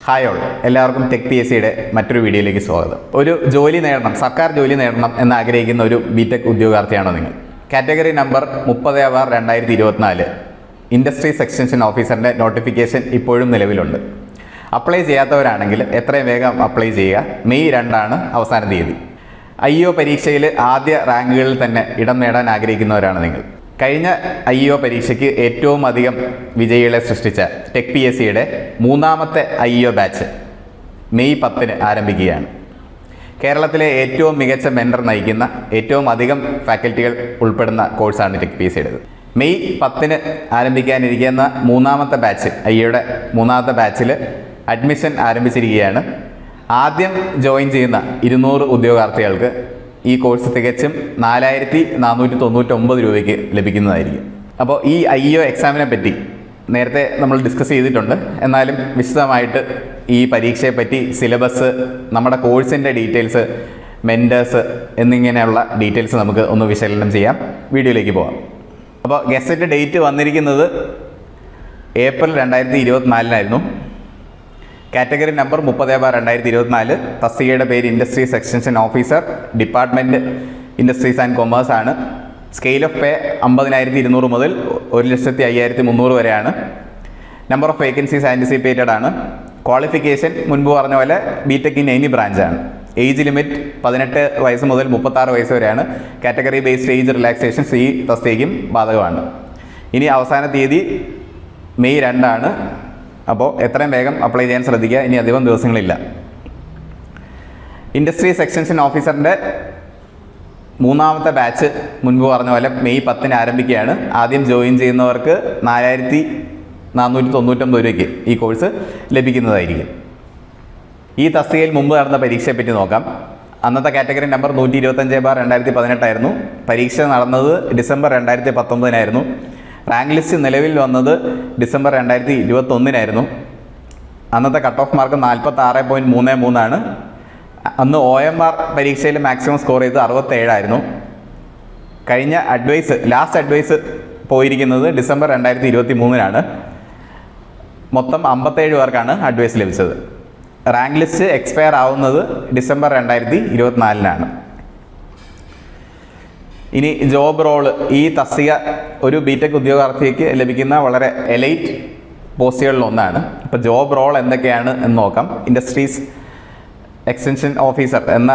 hi all എല്ലാവർക്കും tech P S സിയുടെ മറ്റൊരു വീഡിയോയിലേക്ക് സ്വാഗതം ഒരു ജോലി നേടണം സർക്കാർ ജോലി നേടണം എന്ന് ആഗ്രഹിക്കുന്ന ഒരു ബിടെക് ഉദ്യോഗാർത്ഥിയാണോ നിങ്ങൾ കാറ്റഗറി നമ്പർ മുപ്പത് ബാർ രണ്ടായിരത്തി ഇരുപത്തിനാല് ഇൻഡസ്ട്രീസ് എക്സ്റ്റൻഷൻ ഓഫീസറിൻ്റെ നോട്ടിഫിക്കേഷൻ ഇപ്പോഴും നിലവിലുണ്ട് അപ്ലൈ ചെയ്യാത്തവരാണെങ്കിൽ എത്രയും വേഗം അപ്ലൈ ചെയ്യുക മെയ് രണ്ടാണ് അവസാന തീയതി ഐ ഒ പരീക്ഷയിൽ ആദ്യ റാങ്കുകളിൽ തന്നെ ഇടം നേടാൻ ആഗ്രഹിക്കുന്നവരാണ് നിങ്ങൾ കഴിഞ്ഞ ഐ ഒ പരീക്ഷയ്ക്ക് ഏറ്റവും അധികം വിജയികളെ സൃഷ്ടിച്ച ടെക് പി എസ് സിയുടെ മൂന്നാമത്തെ ഐ ഒ ബാച്ച് മെയ് പത്തിന് ആരംഭിക്കുകയാണ് കേരളത്തിലെ ഏറ്റവും മികച്ച മെൻഡർ നയിക്കുന്ന ഏറ്റവും അധികം ഫാക്കൽറ്റികൾ ഉൾപ്പെടുന്ന കോഴ്സാണ് ടെക് പി എസ് സിയുടേത് മെയ് പത്തിന് ആരംഭിക്കാനിരിക്കുന്ന മൂന്നാമത്തെ ബാച്ച് ഐയുടെ മൂന്നാമത്തെ ബാച്ചിൽ അഡ്മിഷൻ ആരംഭിച്ചിരിക്കുകയാണ് ആദ്യം ജോയിൻ ചെയ്യുന്ന ഇരുന്നൂറ് ഉദ്യോഗാർത്ഥികൾക്ക് ഈ കോഴ്സ് തികച്ചും നാലായിരത്തി നാനൂറ്റി തൊണ്ണൂറ്റൊമ്പത് രൂപയ്ക്ക് ലഭിക്കുന്നതായിരിക്കും അപ്പോൾ ഈ ഐ ഒ എക്സാമിനെ പറ്റി നേരത്തെ നമ്മൾ ഡിസ്കസ് ചെയ്തിട്ടുണ്ട് എന്നാലും വിശദമായിട്ട് ഈ പരീക്ഷയെ പറ്റി സിലബസ് നമ്മുടെ കോഴ്സിൻ്റെ ഡീറ്റെയിൽസ് മെൻറ്റേഴ്സ് എന്നിങ്ങനെയുള്ള ഡീറ്റെയിൽസ് നമുക്ക് ഒന്ന് വിശകലനം ചെയ്യാം വീഡിയോയിലേക്ക് പോകാം അപ്പോൾ ഗസറ്റ് ഡേറ്റ് വന്നിരിക്കുന്നത് ഏപ്രിൽ രണ്ടായിരത്തി ഇരുപത്തിനാലിനായിരുന്നു കാറ്റഗറി നമ്പർ മുപ്പത് ബാർ രണ്ടായിരത്തി ഇരുപത്തിനാല് തസ്തികയുടെ പേര് industries extension officer department industries and commerce ആണ് സ്കെയിൽ ഓഫ് പേ അമ്പതിനായിരത്തി ഇരുന്നൂറ് മുതൽ ഒരു ലക്ഷത്തി അയ്യായിരത്തി മുന്നൂറ് വരെയാണ് നമ്പർ ഓഫ് വേക്കൻസീസ് ആൻറ്റിസിപ്പേറ്റഡ് ആണ് ക്വാളിഫിക്കേഷൻ മുൻപ് പറഞ്ഞ പോലെ ബി ടെക് ഇൻ എനി ബ്രാഞ്ചാണ് ഏജ് ലിമിറ്റ് പതിനെട്ട് വയസ്സ് മുതൽ മുപ്പത്താറ് വയസ്സ് വരെയാണ് കാറ്റഗറി ബേസ്ഡ് ഏജ് റിലാക്സേഷൻസ് ഈ തസ്തികയ്ക്കും ബാധകമാണ് ഇനി അവസാന തീയതി മെയ് രണ്ടാണ് അപ്പോൾ എത്രയും വേഗം അപ്ലൈ ചെയ്യാൻ ശ്രദ്ധിക്കുക ഇനി അധികം ദിവസങ്ങളില്ല ഇൻഡസ്ട്രീസ് എക്സ്റ്റൻഷൻ ഓഫീസറിൻ്റെ മൂന്നാമത്തെ ബാച്ച് മുൻപ് പറഞ്ഞ പോലെ മെയ് പത്തിന് ആരംഭിക്കുകയാണ് ആദ്യം ജോയിൻ ചെയ്യുന്നവർക്ക് നാലായിരത്തി നാനൂറ്റി തൊണ്ണൂറ്റൊമ്പത് രൂപയ്ക്ക് ഈ കോഴ്സ് ലഭിക്കുന്നതായിരിക്കും ഈ തസ്തികയിൽ മുമ്പ് നടന്ന പരീക്ഷയെ പറ്റി നോക്കാം അന്നത്തെ കാറ്റഗറി നമ്പർ നൂറ്റി ഇരുപത്തഞ്ച് ബാർ രണ്ടായിരത്തി പതിനെട്ടായിരുന്നു പരീക്ഷ നടന്നത് ഡിസംബർ രണ്ടായിരത്തി പത്തൊമ്പതിനായിരുന്നു റാങ്ക് ലിസ്റ്റ് നിലവിൽ വന്നത് ഡിസംബർ രണ്ടായിരത്തി ഇരുപത്തൊന്നിനായിരുന്നു അന്നത്തെ കട്ട് ഓഫ് മാർക്ക് നാൽപ്പത്തി ആറ് പോയിൻറ്റ് മൂന്ന് മൂന്നാണ് അന്ന് ഒ എം ആർ പരീക്ഷയിൽ മാക്സിമം സ്കോർ ചെയ്ത് അറുപത്തേഴായിരുന്നു കഴിഞ്ഞ അഡ്വൈസ് ലാസ്റ്റ് അഡ്വൈസ് പോയിരിക്കുന്നത് ഡിസംബർ രണ്ടായിരത്തി ഇരുപത്തി മൂന്നിനാണ് മൊത്തം അമ്പത്തേഴ് പേർക്കാണ് അഡ്വൈസ് ലഭിച്ചത് റാങ്ക് ലിസ്റ്റ് എക്സ്പയർ ആവുന്നത് ഡിസംബർ രണ്ടായിരത്തി ഇരുപത്തിനാലിനാണ് ഇനി ജോബ് റോള് ഈ തസ്തിക ഒരു ബിടെക് ഉദ്യോഗാർത്ഥിക്ക് ലഭിക്കുന്ന വളരെ എലൈറ്റ് പോസ്റ്റുകളിൽ ഒന്നാണ് അപ്പോൾ ജോബ് റോൾ എന്തൊക്കെയാണ് എന്ന് നോക്കാം ഇൻഡസ്ട്രീസ് എക്സ്റ്റൻഷൻ ഓഫീസർ എന്ന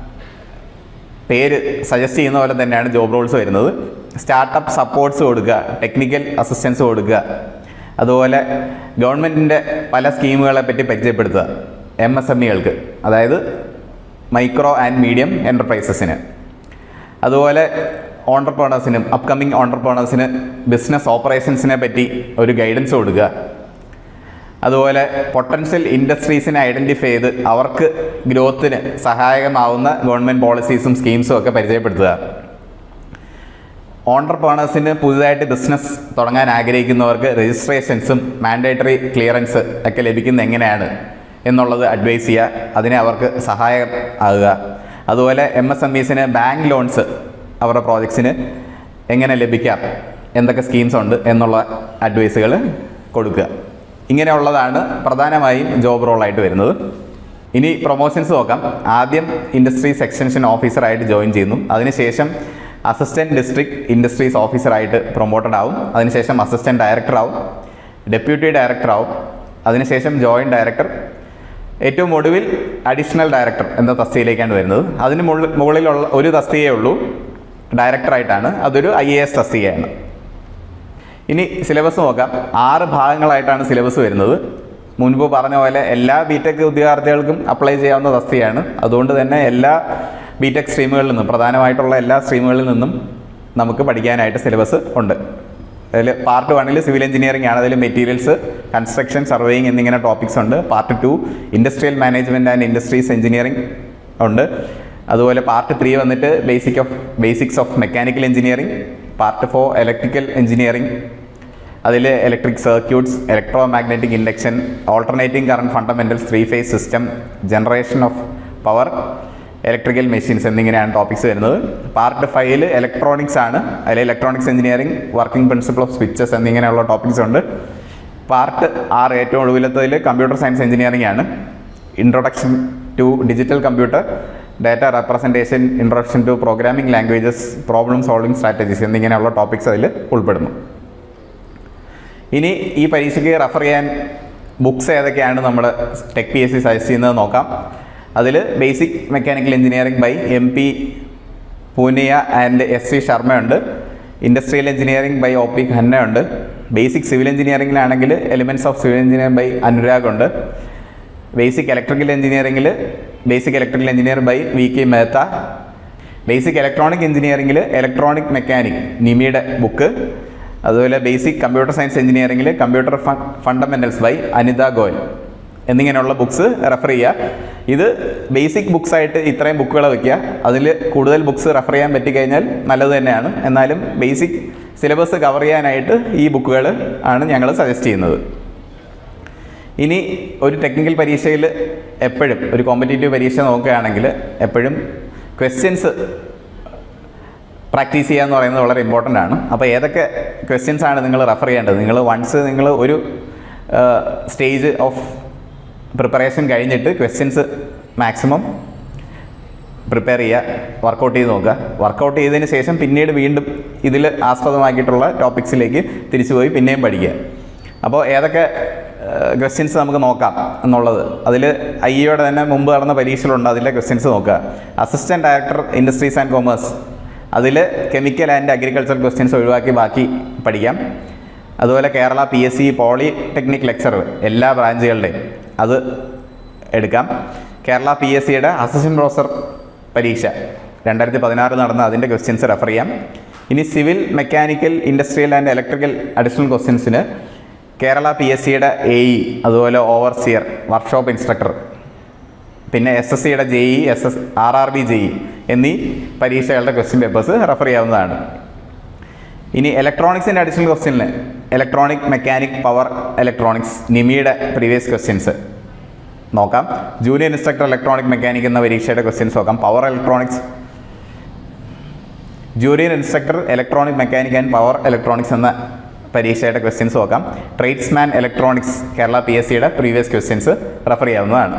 പേര് സജസ്റ്റ് ചെയ്യുന്ന പോലെ തന്നെയാണ് ജോബ് റോൾസ് വരുന്നത് സ്റ്റാർട്ടപ്പ് സപ്പോർട്ട്സ് കൊടുക്കുക ടെക്നിക്കൽ അസിസ്റ്റൻസ് കൊടുക്കുക അതുപോലെ ഗവൺമെൻറ്റിൻ്റെ പല സ്കീമുകളെ പറ്റി പരിചയപ്പെടുത്തുക എം എസ് എം ഇകൾക്ക് അതായത് മൈക്രോ ആൻഡ് മീഡിയം എൻ്റർപ്രൈസസിന് അതുപോലെ ഓണ്ടർപ്രണേഴ്സിനും അപ്കമിങ് ഓണ്ടർപ്രണേഴ്സിന് ബിസിനസ് ഓപ്പറേഷൻസിനെ പറ്റി ഒരു ഗൈഡൻസ് കൊടുക്കുക അതുപോലെ പൊട്ടൻഷ്യൽ ഇൻഡസ്ട്രീസിനെ ഐഡൻറ്റിഫൈ ചെയ്ത് അവർക്ക് ഗ്രോത്തിന് സഹായകമാവുന്ന ഗവൺമെൻറ് പോളിസീസും സ്കീംസും ഒക്കെ പരിചയപ്പെടുത്തുക ഓണ്ടർപ്രണേഴ്സിന് പുതുതായിട്ട് ബിസിനസ് തുടങ്ങാൻ ആഗ്രഹിക്കുന്നവർക്ക് രജിസ്ട്രേഷൻസും മാൻഡേറ്ററി ക്ലിയറൻസ് ഒക്കെ ലഭിക്കുന്ന എങ്ങനെയാണ് എന്നുള്ളത് അഡ്വൈസ് ചെയ്യുക അതിനെ അവർക്ക് സഹായം ആകുക അതുപോലെ എം എസ് എം ഇസിന് ബാങ്ക് ലോൺസ് അവരുടെ പ്രോജക്ട്സിന് എങ്ങനെ ലഭിക്കാം എന്തൊക്കെ സ്കീംസ് ഉണ്ട് എന്നുള്ള അഡ്വൈസുകൾ കൊടുക്കുക ഇങ്ങനെയുള്ളതാണ് പ്രധാനമായും ജോബ് റോളായിട്ട് വരുന്നത് ഇനി പ്രൊമോഷൻസ് നോക്കാം ആദ്യം ഇൻഡസ്ട്രീസ് എക്സ്റ്റൻഷൻ ഓഫീസറായിട്ട് ജോയിൻ ചെയ്യുന്നു അതിനുശേഷം അസിസ്റ്റൻറ്റ് ഡിസ്ട്രിക്ട് ഇൻഡസ്ട്രീസ് ഓഫീസറായിട്ട് പ്രൊമോട്ടഡ് ആവും അതിനുശേഷം അസിസ്റ്റൻറ്റ് ഡയറക്ടർ ആവും ഡെപ്യൂട്ടി ഡയറക്ടർ ആവും അതിനുശേഷം ജോയിൻറ്റ് ഡയറക്ടർ ഏറ്റവും ഒടുവിൽ അഡീഷണൽ ഡയറക്ടർ എന്ന തസ്തികയിലേക്കാണ് വരുന്നത് അതിന് മുകളിൽ മുകളിലുള്ള ഒരു തസ്തികയേ ഉള്ളൂ ഡയറക്ടറായിട്ടാണ് അതൊരു ഐ എ എസ് തസ്തികയാണ് ഇനി സിലബസ് നോക്കാം ആറ് ഭാഗങ്ങളായിട്ടാണ് സിലബസ് വരുന്നത് മുൻപ് പറഞ്ഞ പോലെ എല്ലാ ബിടെക് ഉദ്യോഗാർത്ഥികൾക്കും അപ്ലൈ ചെയ്യാവുന്ന തസ്തികയാണ് അതുകൊണ്ട് തന്നെ എല്ലാ ബിടെക് സ്ട്രീമുകളിൽ നിന്നും പ്രധാനമായിട്ടുള്ള എല്ലാ സ്ട്രീമുകളിൽ നിന്നും നമുക്ക് പഠിക്കാനായിട്ട് സിലബസ് ഉണ്ട് അതിൽ പാർട്ട് വണ്ണിൽ സിവിൽ എഞ്ചിനീയറിംഗ് ആണ് അതിൽ മെറ്റീരിയൽസ് കൺസ്ട്രക്ഷൻ സർവേയിങ് എന്നിങ്ങനെ ടോപ്പിക്സ് ഉണ്ട് part two industrial management and industries engineering ഉണ്ട് അതുപോലെ പാർട്ട് ത്രീ വന്നിട്ട് basic of basics of mechanical engineering part four electrical engineering അതിൽ electric circuits electromagnetic induction alternating current fundamentals three phase system generation of power electrical machines എന്നിങ്ങനെയാണ് topics വരുന്നത് part ഫൈവിൽ electronics ആണ് അതിൽ electronics engineering working principle of switches എന്നിങ്ങനെയുള്ള topics ഉണ്ട് part ആറ് ഏറ്റവും ഒടുവിലത്തതിൽ കമ്പ്യൂട്ടർ സയൻസ് എഞ്ചിനീയറിംഗ് ആണ് introduction to digital computer data representation introduction to programming languages problem solving strategies എന്നിങ്ങനെയുള്ള ടോപ്പിക്സ് അതിൽ ഉൾപ്പെടുന്നു ഇനി ഈ പരീക്ഷയ്ക്ക് റെഫർ ചെയ്യാൻ ബുക്സ് ഏതൊക്കെയാണ് നമ്മൾ tech P S C suggest ചെയ്യുന്നത് നോക്കാം അതിൽ basic mechanical engineering by M P Puniya and S C ശർമ്മയുണ്ട് industrial engineering by O P Khanna ഉണ്ട് ബേസിക് സിവിൽ എഞ്ചിനീയറിംഗിലാണെങ്കിൽ elements of civil engineering by Anurag ഉണ്ട് ബേസിക് ഇലക്ട്രിക്കൽ എഞ്ചിനീയറിംഗിൽ basic electrical engineer by V K Mehta basic electronic എഞ്ചിനീയറിംഗിൽ electronic mechanic നിമിയുടെ book അതുപോലെ basic computer science എഞ്ചിനീയറിംഗിൽ computer fundamentals by Anita Goyal എന്നിങ്ങനെയുള്ള books refer ചെയ്യുക ഇത് ബേസിക് ബുക്സ് ആയിട്ട് ഇത്രയും ബുക്കുകൾ വയ്ക്കുക അതിൽ കൂടുതൽ ബുക്സ് റെഫർ ചെയ്യാൻ പറ്റിക്കഴിഞ്ഞാൽ നല്ലത് തന്നെയാണ് എന്നാലും ബേസിക് സിലബസ് കവർ ചെയ്യാനായിട്ട് ഈ ബുക്കുകൾ ആണ് ഞങ്ങൾ സജസ്റ്റ് ചെയ്യുന്നത് ഇനി ഒരു ടെക്നിക്കൽ പരീക്ഷയിൽ എപ്പോഴും ഒരു കോമ്പറ്റേറ്റീവ് പരീക്ഷ നോക്കുകയാണെങ്കിൽ എപ്പോഴും ക്വസ്റ്റ്യൻസ് പ്രാക്ടീസ് ചെയ്യുക എന്ന് പറയുന്നത് വളരെ ഇമ്പോർട്ടൻ്റ് ആണ് അപ്പോൾ ഏതൊക്കെ ക്വസ്റ്റ്യൻസ് ആണ് നിങ്ങൾ റെഫർ ചെയ്യേണ്ടത് നിങ്ങൾ വൺസ് നിങ്ങൾ ഒരു സ്റ്റേജ് ഓഫ് പ്രിപ്പറേഷൻ കഴിഞ്ഞിട്ട് ക്വസ്റ്റ്യൻസ് മാക്സിമം പ്രിപ്പയർ ചെയ്യുക വർക്കൗട്ട് ചെയ്ത് നോക്കുക വർക്കൗട്ട് ചെയ്തതിന് ശേഷം പിന്നീട് വീണ്ടും ഇതിൽ ആസ്പദമാക്കിയിട്ടുള്ള ടോപ്പിക്സിലേക്ക് തിരിച്ചുപോയി പിന്നെയും പഠിക്കുക അപ്പോൾ ഏതൊക്കെ ക്വസ്റ്റ്യൻസ് നമുക്ക് നോക്കാം എന്നുള്ളത് അതിൽ ഐ ഇയുടെ തന്നെ മുമ്പ് നടന്ന പരീക്ഷകളുണ്ട് അതിലെ ക്വസ്റ്റ്യൻസ് നോക്കുക assistant director industries and commerce അതിൽ കെമിക്കൽ ആൻഡ് അഗ്രികൾച്ചർ ക്വസ്റ്റ്യൻസ് ഒഴിവാക്കി ബാക്കി പഠിക്കാം അതുപോലെ Kerala P S C polytechnic lecture എല്ലാ ബ്രാഞ്ചുകളുടെയും അത് എടുക്കാം കേരള പി എസ് സിയുടെ അസിസ്റ്റൻറ്റ് പ്രൊഫസർ പരീക്ഷ രണ്ടായിരത്തി പതിനാറ് നടന്ന അതിൻ്റെ ക്വസ്റ്റ്യൻസ് റെഫർ ചെയ്യാം ഇനി civil mechanical industrial and electrical additional ക്വസ്റ്റ്യൻസിന് കേരള പി എസ് സിയുടെ എ ഇ അതുപോലെ ഓവർസിയർ വർക്ക്ഷോപ്പ് ഇൻസ്ട്രക്ടർ പിന്നെ എസ് എസ് സിയുടെ J E S S R R B J E എന്നീ പരീക്ഷകളുടെ ക്വസ്റ്റ്യൻ പേപ്പേഴ്സ് റെഫർ ചെയ്യാവുന്നതാണ് ഇനി ഇലക്ട്രോണിക്സിൻ്റെ അഡീഷണൽ ക്വസ്റ്റ്യനിൽ ഇലക്ട്രോണിക് മെക്കാനിക് പവർ ഇലക്ട്രോണിക്സ് നിമിയുടെ പ്രീവിയസ് ക്വസ്റ്റ്യൻസ് നോക്കാം ജൂനിയർ ഇൻസ്ട്രക്ടർ ഇലക്ട്രോണിക് മെക്കാനിക് എന്ന പരീക്ഷയുടെ ക്വസ്റ്റ്യൻസ് നോക്കാം power electronics junior instructor electronic mechanic and power electronics എന്ന പരീക്ഷയുടെ ക്വസ്റ്റ്യൻസ് നോക്കാം tradesman electronics Kerala P S സിയുടെ പ്രീവിയസ് ക്വസ്റ്റ്യൻസ് റെഫർ ചെയ്യാവുന്നതാണ്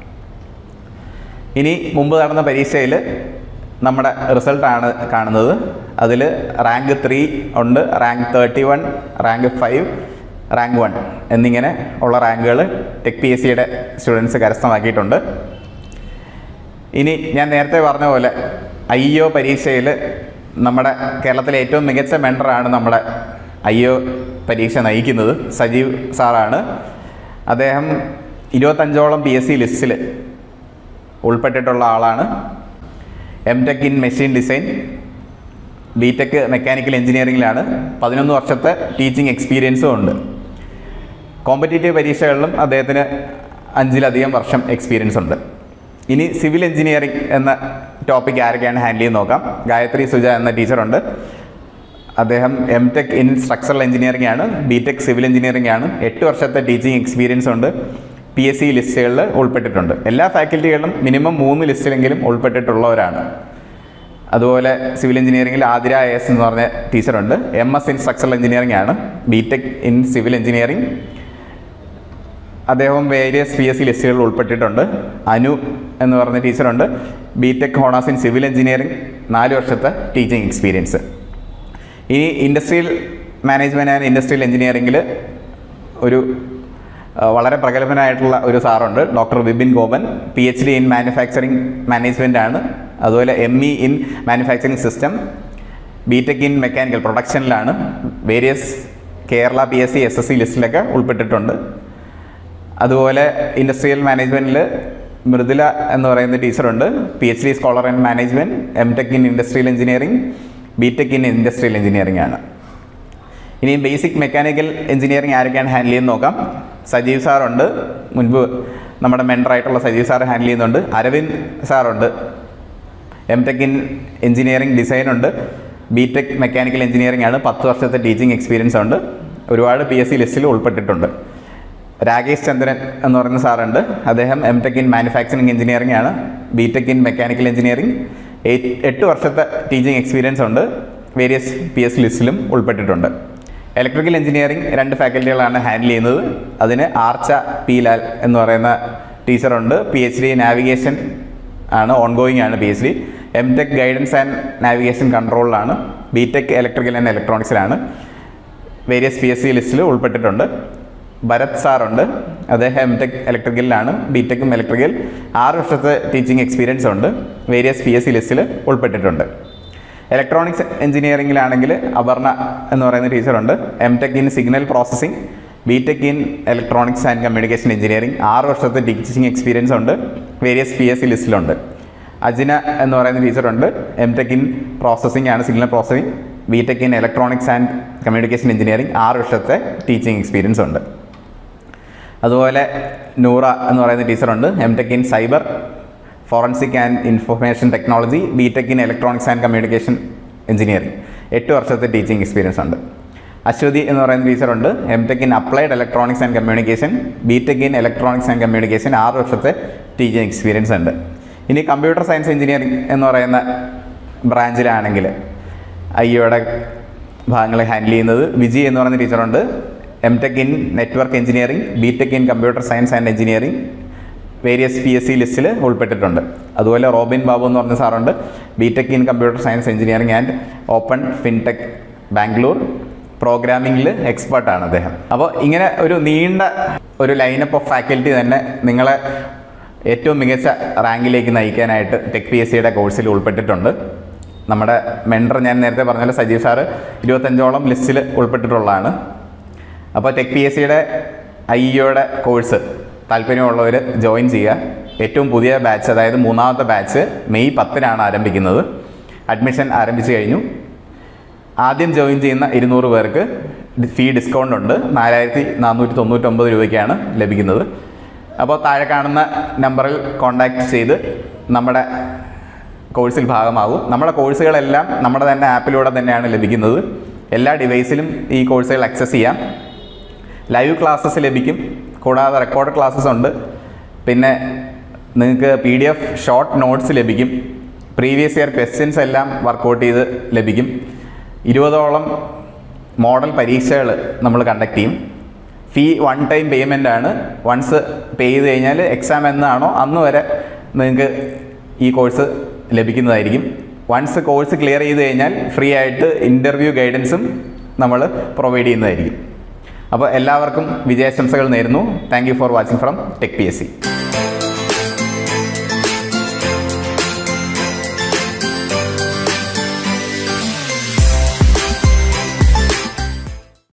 ഇനി മുമ്പ് നടന്ന പരീക്ഷയിൽ നമ്മുടെ റിസൾട്ടാണ് കാണുന്നത് അതിൽ റാങ്ക് ത്രീ ഉണ്ട് rank thirty one rank five rank one എന്നിങ്ങനെ ഉള്ള റാങ്കുകൾ ടെക് പി എസ് സിയുടെ സ്റ്റുഡൻസ് കരസ്ഥമാക്കിയിട്ടുണ്ട് ഇനി ഞാൻ നേരത്തെ പറഞ്ഞ പോലെ ഐ ഒ പരീക്ഷയിൽ നമ്മുടെ കേരളത്തിലെ ഏറ്റവും മികച്ച മെൻറ്ററാണ് നമ്മുടെ ഐ ഒ പരീക്ഷ നയിക്കുന്നത് സജീവ് സാറാണ് അദ്ദേഹം ഇരുപത്തഞ്ചോളം പി എസ് സി ലിസ്റ്റിൽ ഉൾപ്പെട്ടിട്ടുള്ള ആളാണ് M tech in machine design B tech mechanical എഞ്ചിനീയറിംഗിലാണ് പതിനൊന്ന് വർഷത്തെ ടീച്ചിങ് എക്സ്പീരിയൻസും ഉണ്ട് കോമ്പറ്റേറ്റീവ് പരീക്ഷകളിലും അദ്ദേഹത്തിന് അഞ്ചിലധികം വർഷം എക്സ്പീരിയൻസ് ഉണ്ട് ഇനി സിവിൽ എഞ്ചിനീയറിംഗ് എന്ന ടോപ്പിക് ആരൊക്കെയാണ് ഹാൻഡിൽ ചെയ്ത് നോക്കാം ഗായത്രി സുജ എന്ന ടീച്ചറുണ്ട് അദ്ദേഹം M tech in structural engineering ആണ് ബി ടെക് സിവിൽ എഞ്ചിനീയറിംഗ് ആണ് എട്ട് വർഷത്തെ ടീച്ചിങ് എക്സ്പീരിയൻസ് ഉണ്ട് പി എസ് സി ലിസ്റ്റുകളിൽ ഉൾപ്പെട്ടിട്ടുണ്ട് എല്ലാ ഫാക്കൽറ്റികളിലും മിനിമം മൂന്ന് ലിസ്റ്റിലെങ്കിലും ഉൾപ്പെട്ടിട്ടുള്ളവരാണ് അതുപോലെ സിവിൽ എഞ്ചിനീയറിംഗിൽ ആതിര എസ് എന്ന് പറഞ്ഞ ടീച്ചറുണ്ട് M S in structural engineering ആണ് B tech in civil engineering അദ്ദേഹം വേരിയസ് പി എസ് സി ലിസ്റ്റുകളിൽ ഉൾപ്പെട്ടിട്ടുണ്ട് അനു എന്ന് പറഞ്ഞ ടീച്ചറുണ്ട് B tech honours in civil engineering നാല് വർഷത്തെ ടീച്ചിങ് എക്സ്പീരിയൻസ് ഇനി ഇൻഡസ്ട്രിയൽ മാനേജ്മെൻറ്റ് ആൻഡ് ഇൻഡസ്ട്രിയൽ എഞ്ചിനീയറിംഗിൽ ഒരു ആ, വളരെ പ്രഗത്ഭനായിട്ടുള്ള ഒരു സാറുണ്ട് doctor Vipin Gopan P H D in manufacturing management ആണ് അതുപോലെ M E in manufacturing system B tech in mechanical പ്രൊഡക്ഷനിലാണ് various Kerala P S C S S C ലിസ്റ്റിലൊക്കെ ഉൾപ്പെട്ടിട്ടുണ്ട് അതുപോലെ ഇൻഡസ്ട്രിയൽ മാനേജ്മെൻറ്റിൽ മൃദുല എന്ന് പറയുന്ന ടീച്ചറുണ്ട് P H D scholar in management M tech in industrial engineering B tech in industrial engineering ആണ് ഇനി basic mechanical engineering ആരൊക്കെയാണ് ഹാൻഡിൽ ചെയ്യുന്നത് നോക്കാം സജീവ് സാറുണ്ട് മുൻപ് നമ്മുടെ മെൻറ്ററായിട്ടുള്ള സജീവ് സാർ ഹാൻഡിൽ ചെയ്യുന്നുണ്ട് അരവിന്ദ് സാറുണ്ട് M tech in engineering design ഉണ്ട് ബി ടെക് മെക്കാനിക്കൽ എഞ്ചിനീയറിംഗ് ആണ് പത്ത് വർഷത്തെ ടീച്ചിങ് എക്സ്പീരിയൻസ് ഉണ്ട് ഒരുപാട് പി എസ് സി ലിസ്റ്റിൽ ഉൾപ്പെട്ടിട്ടുണ്ട് രാകേഷ് ചന്ദ്രൻ എന്ന് പറയുന്ന സാറുണ്ട് അദ്ദേഹം M tech in manufacturing engineering ആണ് B tech in mechanical engineering എട്ട് വർഷത്തെ ടീച്ചിങ് എക്സ്പീരിയൻസ് ഉണ്ട് വേരിയസ് പി എസ് ലിസ്റ്റിലും ഉൾപ്പെട്ടിട്ടുണ്ട് ഇലക്ട്രിക്കൽ എഞ്ചിനീയറിംഗ് രണ്ട് ഫാക്കൽറ്റികളാണ് ഹാൻഡിൽ ചെയ്യുന്നത് അതിന് ആർച്ച പി ലാൽ എന്ന് പറയുന്ന ടീച്ചറുണ്ട് പി എച്ച് ഡി നാവിഗേഷൻ ആണ് ഓൺഗോയിങ് ആണ് P H D M tech guidance and navigation കൺട്രോളിലാണ് ബി ടെക് ഇലക്ട്രിക്കൽ ആൻഡ് ഇലക്ട്രോണിക്സിലാണ് വേരിയസ് പി എസ് സി ലിസ്റ്റിൽ ഉൾപ്പെട്ടിട്ടുണ്ട് ഭരത് സാറുണ്ട് അദ്ദേഹം എം ടെക് ഇലക്ട്രിക്കലിലാണ് ബി ടെക്കും ഇലക്ട്രിക്കൽ ആറ് വർഷത്തെ ടീച്ചിങ് എക്സ്പീരിയൻസ് ഉണ്ട് വേരിയസ് പി എസ് സി ലിസ്റ്റിൽ ഉൾപ്പെട്ടിട്ടുണ്ട് ഇലക്ട്രോണിക്സ് എഞ്ചിനീയറിംഗിലാണെങ്കിൽ അപർണ എന്ന് പറയുന്ന ടീച്ചറുണ്ട് M tech in signal processing B tech in electronics and communication engineering ആറ് വർഷത്തെ ടീച്ചിങ് എക്സ്പീരിയൻസ് ഉണ്ട് വേരിയസ് പി എസ് സി ലിസ്റ്റിലുണ്ട് അജിന എന്ന് പറയുന്ന ടീച്ചറുണ്ട് എം ടെക് ഇൻ പ്രോസസ്സിംഗ് ആണ് signal processing B tech in electronics and communication engineering ആറ് വർഷത്തെ ടീച്ചിങ് എക്സ്പീരിയൻസ് ഉണ്ട് അതുപോലെ നൂറ എന്ന് പറയുന്ന ടീച്ചറുണ്ട് M tech in cyber forensic and information technology B tech in electronics and communication engineering എട്ട് വർഷത്തെ ടീച്ചിങ് എക്സ്പീരിയൻസ് ഉണ്ട് അശ്വതി എന്ന് പറയുന്ന ടീച്ചറുണ്ട് M tech in applied electronics and communication B tech in electronics and communication ആറ് വർഷത്തെ ടീച്ചിങ് എക്സ്പീരിയൻസ് ഉണ്ട് ഇനി കമ്പ്യൂട്ടർ സയൻസ് എഞ്ചിനീയറിംഗ് എന്ന് പറയുന്ന ബ്രാഞ്ചിലാണെങ്കിൽ ഐയുടെ ഭാഗങ്ങൾ ഹാൻഡിൽ ചെയ്യുന്നത് വിജി എന്ന് പറയുന്ന ടീച്ചറുണ്ട് M tech in network engineering B tech in computer science and engineering various P S C ലിസ്റ്റിൽ ഉൾപ്പെട്ടിട്ടുണ്ട് അതുപോലെ റോബിൻ ബാബു എന്ന് പറഞ്ഞ സാറുണ്ട് B tech in computer science engineering and open fintech Bangalore പ്രോഗ്രാമിംഗിൽ എക്സ്പേർട്ടാണ് അദ്ദേഹം അപ്പോൾ ഇങ്ങനെ ഒരു നീണ്ട ഒരു ലൈനപ്പ് ഓഫ് ഫാക്കൽറ്റി തന്നെ നിങ്ങളെ ഏറ്റവും മികച്ച റാങ്കിലേക്ക് നയിക്കാനായിട്ട് ടെക് പി എസ് സിയുടെ കോഴ്സിൽ ഉൾപ്പെട്ടിട്ടുണ്ട് നമ്മുടെ മെൻഡർ ഞാൻ നേരത്തെ പറഞ്ഞ പോലെ സജീവ് സാറ് ഇരുപത്തഞ്ചോളം ലിസ്റ്റിൽ ഉൾപ്പെട്ടിട്ടുള്ളതാണ് അപ്പോൾ ടെക് പി എസ് സിയുടെ ഐ ഇയുടെ കോഴ്സ് താല്പര്യമുള്ളവർ ജോയിൻ ചെയ്യുക ഏറ്റവും പുതിയ ബാച്ച് അതായത് മൂന്നാമത്തെ ബാച്ച് മെയ് പത്തിനാണ് ആരംഭിക്കുന്നത് അഡ്മിഷൻ ആരംഭിച്ചു കഴിഞ്ഞു ആദ്യം ജോയിൻ ചെയ്യുന്ന ഇരുന്നൂറ് പേർക്ക് ഫീ ഡിസ്കൗണ്ട് ഉണ്ട് നാലായിരത്തി നാനൂറ്റി തൊണ്ണൂറ്റൊമ്പത് രൂപയ്ക്കാണ് ലഭിക്കുന്നത് അപ്പോൾ താഴെ കാണുന്ന നമ്പറിൽ കോൺടാക്റ്റ് ചെയ്ത് നമ്മുടെ കോഴ്സിൽ ഭാഗമാകും നമ്മുടെ കോഴ്സുകളെല്ലാം നമ്മുടെ തന്നെ ആപ്പിലൂടെ തന്നെയാണ് ലഭിക്കുന്നത് എല്ലാ ഡിവൈസിലും ഈ കോഴ്സുകൾ ആക്സസ് ചെയ്യാം ലൈവ് ക്ലാസ്സസ് ലഭിക്കും കൂടാതെ റെക്കോർഡ് ക്ലാസ്സസ് ഉണ്ട് പിന്നെ നിങ്ങൾക്ക് P D F short notes ലഭിക്കും പ്രീവിയസ് ഇയർ ക്വസ്റ്റ്യൻസ് എല്ലാം വർക്കൗട്ട് ചെയ്ത് ലഭിക്കും ഇരുപതോളം മോഡൽ പരീക്ഷകൾ നമ്മൾ കണ്ടക്ട് ചെയ്യും ഫീ വൺ ടൈം പേയ്മെൻ്റ് ആണ് വൺസ് പേ ചെയ്ത് കഴിഞ്ഞാൽ എക്സാം എന്നാണോ അന്ന് വരെ നിങ്ങൾക്ക് ഈ കോഴ്സ് ലഭിക്കുന്നതായിരിക്കും വൺസ് കോഴ്സ് ക്ലിയർ ചെയ്ത് കഴിഞ്ഞാൽ ഫ്രീ ആയിട്ട് ഇൻ്റർവ്യൂ ഗൈഡൻസും നമ്മൾ പ്രൊവൈഡ് ചെയ്യുന്നതായിരിക്കും അപ്പോൾ എല്ലാവർക്കും വിജയാശംസകൾ നേരുന്നു thank you for watching from tech P S C